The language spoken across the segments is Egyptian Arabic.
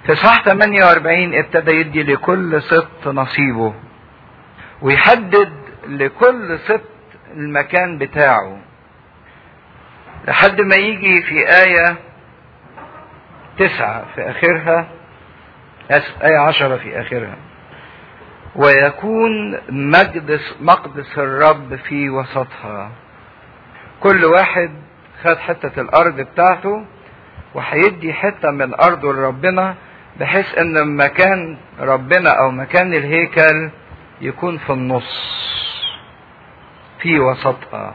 في صح 48 ابتدى يدي لكل سبط نصيبه ويحدد لكل سبط المكان بتاعه لحد ما يجي في آية تسعة في آخرها آسف آية عشرة في آخرها ويكون مقدس مقدس الرب في وسطها كل واحد خد حتة الأرض بتاعته وهيدي حتة من أرضه لربنا بحيث إن مكان ربنا أو مكان الهيكل يكون في النص في وسطها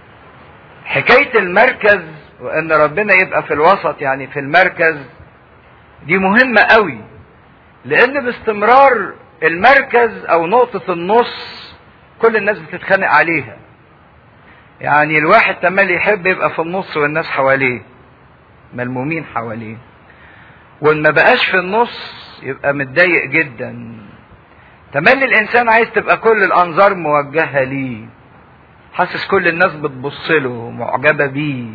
حكاية المركز وإن ربنا يبقى في الوسط يعني في المركز دي مهمة قوي لأن باستمرار المركز أو نقطة النص كل الناس بتتخانق عليها يعني الواحد تملي يحب يبقى في النص والناس حواليه ملمومين حواليه وان ما بقاش في النص يبقى متضايق جدا تملي الانسان عايز تبقى كل الانظار موجهه ليه حاسس كل الناس بتبص له معجبه بيه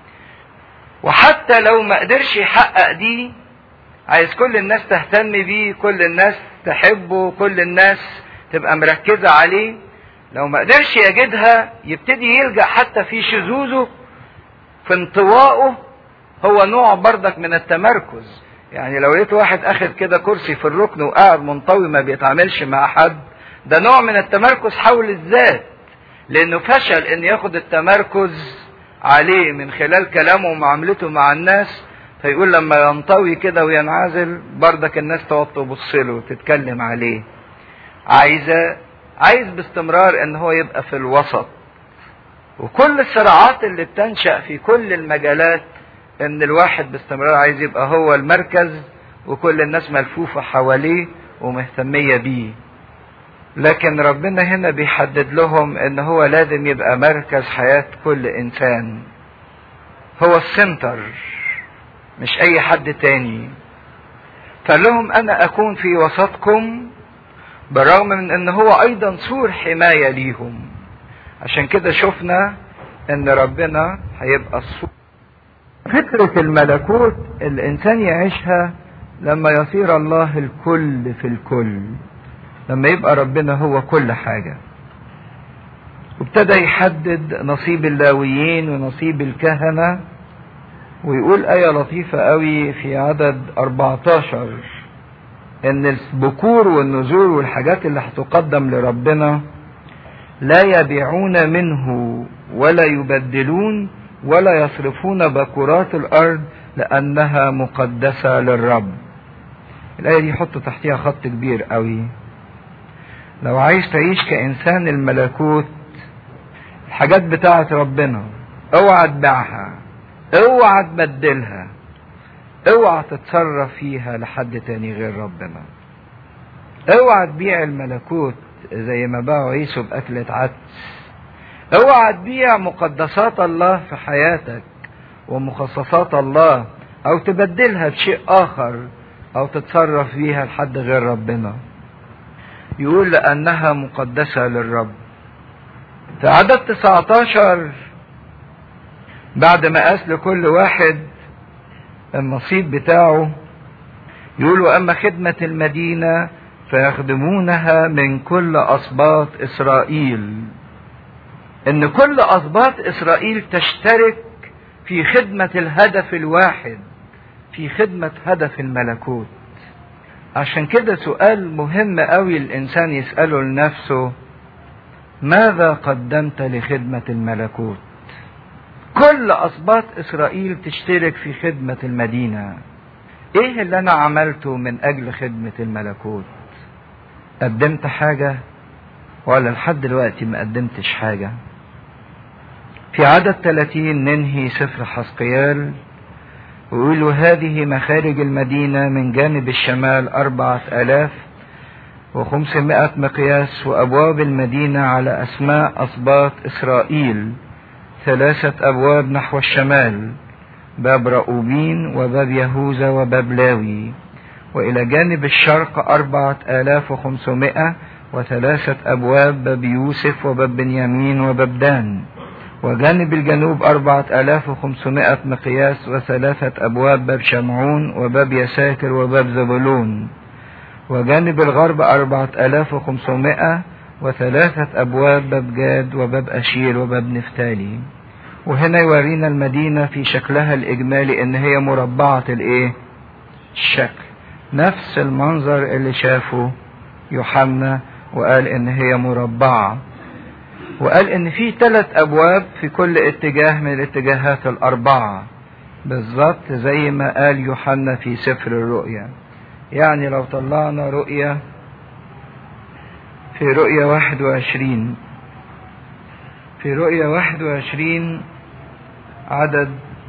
وحتى لو ما قدرش يحقق دي عايز كل الناس تهتم بيه كل الناس تحبه كل الناس تبقى مركزه عليه لو ما قدرش يجدها يبتدي يلجأ حتى في شذوذه في انطوائه هو نوع بردك من التمركز يعني لو لقيت واحد اخد كده كرسي في الركن وقاعد منطوي ما بيتعاملش مع حد ده نوع من التمركز حول الذات لانه فشل ان ياخد التمركز عليه من خلال كلامه ومعاملته مع الناس فيقول لما ينطوي كده وينعزل بردك الناس تقعد تبص له وتتكلم عليه عايزه عايز باستمرار ان هو يبقى في الوسط وكل الصراعات اللي بتنشأ في كل المجالات ان الواحد باستمرار عايز يبقى هو المركز وكل الناس ملفوفة حواليه ومهتمية بيه لكن ربنا هنا بيحدد لهم ان هو لازم يبقى مركز حياة كل انسان هو السنتر مش اي حد تاني فقال لهم انا اكون في وسطكم بالرغم من ان هو ايضا سور حماية ليهم عشان كده شفنا ان ربنا هيبقى السور فكرة الملكوت الانسان يعيشها لما يصير الله الكل في الكل لما يبقى ربنا هو كل حاجة وابتدى يحدد نصيب اللاويين ونصيب الكهنة ويقول آية لطيفة قوي في عدد 14 ان البكور والنذور والحاجات اللي هتقدم لربنا لا يبيعون منه ولا يبدلون ولا يصرفون بكورات الارض لانها مقدسه للرب الايه دي حط تحتيها خط كبير قوي لو عايز تعيش كانسان الملكوت الحاجات بتاعت ربنا اوعى تبيعها اوعى تبدلها اوعى تتصرف فيها لحد تاني غير ربنا اوعى تبيع الملكوت زي ما باعوا عيسو بأكلة عدس اوعى تبيع مقدسات الله في حياتك ومخصصات الله او تبدلها بشيء اخر او تتصرف فيها لحد غير ربنا يقول لانها مقدسة للرب في عدد 19 بعد ما قاس لكل واحد النصيب بتاعه يقول واما خدمة المدينة فيخدمونها من كل اسباط اسرائيل ان كل اسباط اسرائيل تشترك في خدمة الهدف الواحد في خدمة هدف الملكوت عشان كده سؤال مهم قوي الانسان يسأله لنفسه ماذا قدمت لخدمة الملكوت كل اسباط اسرائيل تشترك في خدمة المدينة ايه اللي انا عملته من اجل خدمة الملكوت قدمت حاجة ولا لحد دلوقتي ما قدمتش حاجة في عدد 30 ننهي سفر حسقيال ويقول هذه مخارج المدينة من جانب الشمال أربعة آلاف وخمسمائة مقياس وأبواب المدينة على أسماء أسباط إسرائيل ثلاثة أبواب نحو الشمال باب رؤوبين وباب يهوذا وباب لاوي وإلى جانب الشرق أربعة آلاف وخمسمائة وثلاثة أبواب باب يوسف وباب بنيامين وباب دان وجانب الجنوب أربعة آلاف وخمسمائة مقياس وثلاثة أبواب باب شمعون وباب يساكر وباب زبلون وجانب الغرب أربعة آلاف وخمسمائة وثلاثة أبواب باب جاد وباب أشير وباب نفتالي وهنا يورينا المدينة في شكلها الإجمالي إن هي مربعة الإيه؟ الشكل نفس المنظر اللي شافه يوحنا وقال إن هي مربعة وقال إن في ثلاث أبواب في كل اتجاه من الاتجاهات الأربعة بالظبط زي ما قال يوحنا في سفر الرؤيا يعني لو طلعنا رؤية في رؤية واحد وعشرين في رؤية واحد وعشرين عدد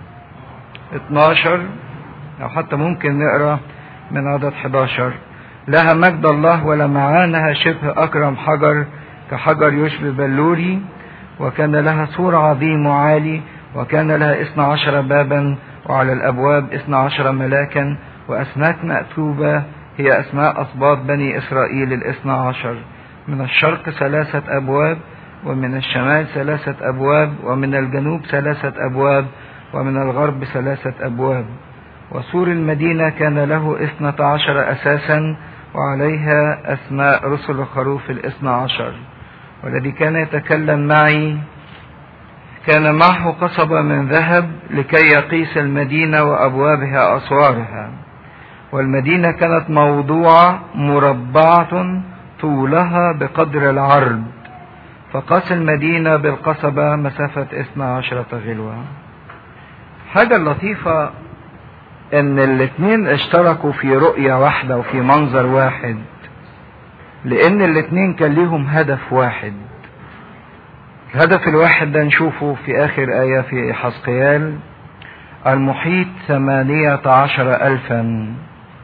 اتناشر أو حتى ممكن نقرأ من عدد 11 لها مجد الله ولمعانها شبه أكرم حجر كحجر يشبه بلوري وكان لها سور عظيم وعالي وكان لها اثنا عشر بابا وعلى الأبواب اثنا عشر ملاكا وأسماك مأتوبة هي أسماء أصباط بني إسرائيل الاثنى عشر من الشرق ثلاثة أبواب ومن الشمال ثلاثة أبواب ومن الجنوب ثلاثة أبواب ومن الغرب ثلاثة أبواب وسور المدينة كان له اثنة عشر أساسا وعليها أسماء رسل الخروف الاثنى عشر والذي كان يتكلم معي كان معه قصبة من ذهب لكي يقيس المدينة وأبوابها أسوارها والمدينة كانت موضوعة مربعة طولها بقدر العرض فقاس المدينة بالقصبة مسافة اثنى عشرة غلوة حاجة لطيفة ان الاتنين اشتركوا في رؤية واحدة وفي منظر واحد لان الاتنين كان ليهم هدف واحد الهدف الواحد ده نشوفه في اخر اية في حسقيال المحيط ثمانية عشر الفا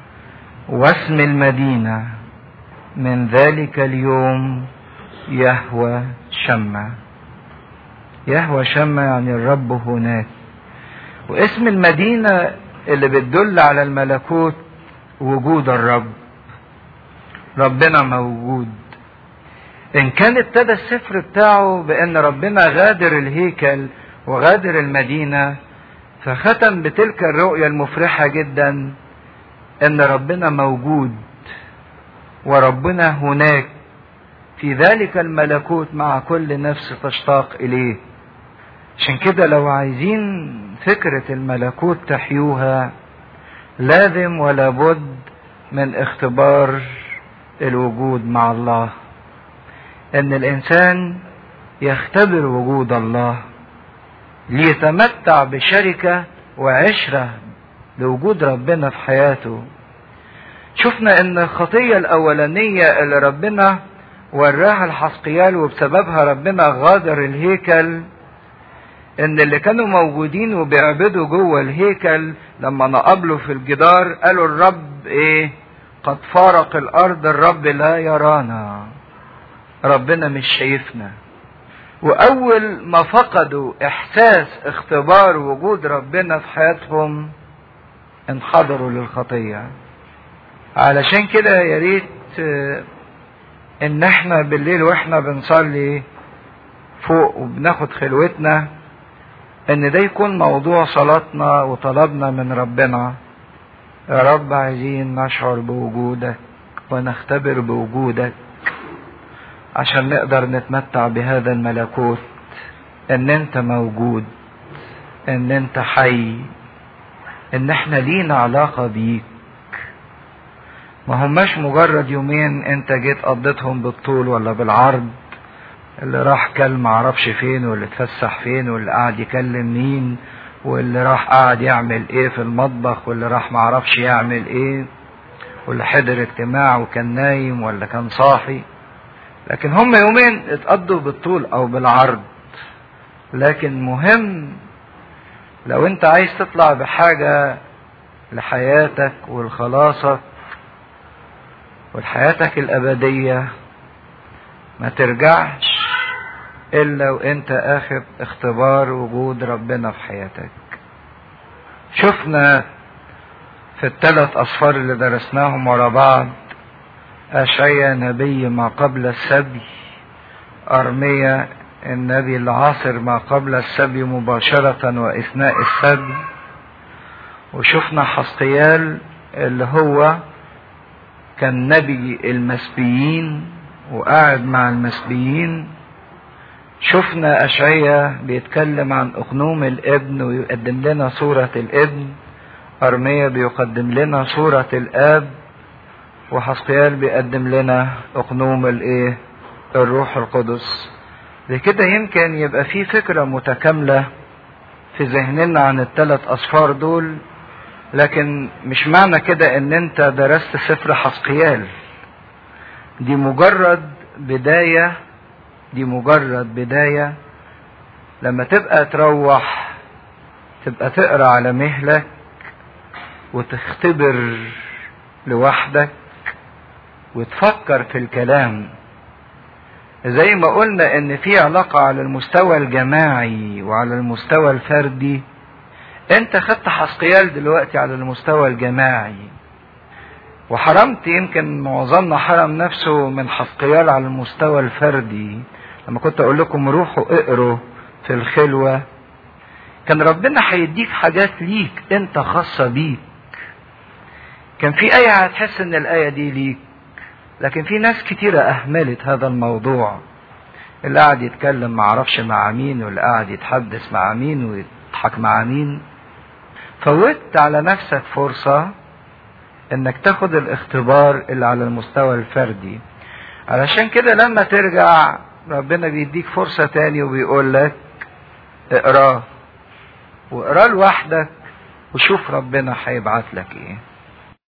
واسم المدينة من ذلك اليوم يهوى شمع يهوى شمع يعني الرب هناك واسم المدينة اللي بتدل على الملكوت وجود الرب ربنا موجود ان كان ابتدى السفر بتاعه بان ربنا غادر الهيكل وغادر المدينة فختم بتلك الرؤية المفرحة جدا ان ربنا موجود وربنا هناك في ذلك الملكوت مع كل نفس تشتاق اليه عشان كده لو عايزين فكرة الملكوت تحيوها لازم ولا بد من اختبار الوجود مع الله ان الانسان يختبر وجود الله ليتمتع بشركة وعشرة لوجود ربنا في حياته شفنا ان الخطية الاولانية اللي ربنا وراها الحسقيال وبسببها ربنا غادر الهيكل ان اللي كانوا موجودين وبيعبدوا جوه الهيكل لما نقابله في الجدار قالوا الرب ايه قد فارق الارض الرب لا يرانا ربنا مش شايفنا واول ما فقدوا احساس اختبار وجود ربنا في حياتهم انحضروا للخطيه علشان كده يا ريت ان احنا بالليل واحنا بنصلي فوق وبناخد خلوتنا ان ده يكون موضوع صلاتنا وطلبنا من ربنا يا رب عايزين نشعر بوجودك ونختبر بوجودك عشان نقدر نتمتع بهذا الملكوت ان انت موجود ان انت حي ان احنا لينا علاقة بيك ما هماش مجرد يومين انت جيت قضيتهم بالطول ولا بالعرض اللي راح كل معرفش فين واللي اتفسح فين واللي قاعد يكلم مين واللي راح قاعد يعمل ايه في المطبخ واللي راح معرفش يعمل ايه واللي حضر اجتماع وكان نايم ولا كان صاحي لكن هم يومين اتقضوا بالطول او بالعرض لكن مهم لو انت عايز تطلع بحاجة لحياتك ولخلاصك ولحياتك الأبدية ما ترجعش إلا وأنت أخذ اختبار وجود ربنا في حياتك شفنا في الثلاث أصفار اللي درسناهم ورا بعض أشعيا نبي ما قبل السبي أرميا النبي العاصر ما قبل السبي مباشرة وإثناء السبي وشفنا حسقيال اللي هو كان نبي المسبيين وقاعد مع المسبيين شفنا أشعية بيتكلم عن أقنوم الابن ويقدم لنا صورة الابن أرمية بيقدم لنا صورة الآب وحسقيال بيقدم لنا أقنوم الإيه؟ الروح القدس بكده يمكن يبقى في فكرة متكاملة في ذهننا عن الثلاث أصفار دول لكن مش معنى كده ان انت درست سفر حسقيال دي مجرد بداية دي مجرد بداية لما تبقى تروح تبقى تقرا على مهلك وتختبر لوحدك وتفكر في الكلام زي ما قلنا ان في علاقة على المستوى الجماعي وعلى المستوى الفردي انت خدت حسقيال دلوقتي على المستوى الجماعي وحرمت يمكن معظمنا حرم نفسه من حسقيال على المستوى الفردي لما كنت اقول لكم روحوا اقروا في الخلوة كان ربنا هيديك حاجات ليك انت خاصة بيك كان في آية هتحس ان الآية دي ليك لكن في ناس كتيرة أهملت هذا الموضوع اللي قاعد يتكلم معرفش مع مين واللي قاعد يتحدث مع مين ويضحك مع مين فوتت على نفسك فرصة انك تاخد الاختبار اللي على المستوى الفردي علشان كده لما ترجع ربنا بيديك فرصة تاني وبيقول لك اقراه واقراه لوحدك وشوف ربنا هيبعت لك ايه